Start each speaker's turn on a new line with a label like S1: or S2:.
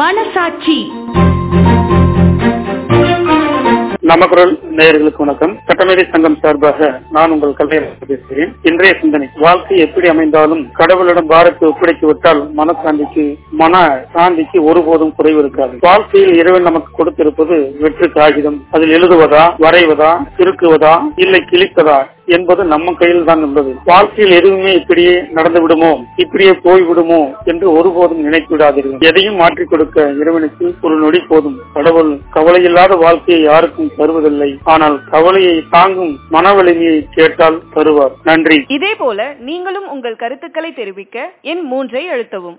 S1: மனசாட்சி
S2: நமக்குரல் நேயர்களுக்கு வணக்கம் சட்டமேதை சங்கம் சார்பாக நான் உங்கள் கல்வியாளர் பேசுகிறேன் இன்றைய சிந்தனை வாழ்க்கை எப்படி அமைந்தாலும் கடவுளிடம் பாரத்தை ஒப்படைத்து விட்டால் மனசாந்திக்கு மன சாந்திக்கு ஒருபோதும் குறைவு இருக்காது வாழ்க்கையில் இறைவன் நமக்கு கொடுத்திருப்பது வெற்று காகிதம் அதில் எழுதுவதா வரைவதா திருக்குவதா இல்லை கிழிப்பதா என்பது நம்ம கையில் தான் உள்ளது வாழ்க்கையில் எதுவுமே இப்படியே நடந்து விடுமோ இப்படியே போய்விடுமோ என்று ஒருபோதும் நினைத்து விடாதீர்கள் எதையும் மாற்றிக் கொடுக்க இறைவனுக்கு ஒரு நொடி போதும் கடவுள் கவலையில்லாத வாழ்க்கையை யாருக்கும் தருவதில்லை ஆனால் கவலையை தாங்கும் மன வலிமையை கேட்டால் தருவார் நன்றி
S3: இதே போல நீங்களும் உங்கள் கருத்துக்களை தெரிவிக்க எண் மூன்றை அழுத்தவும்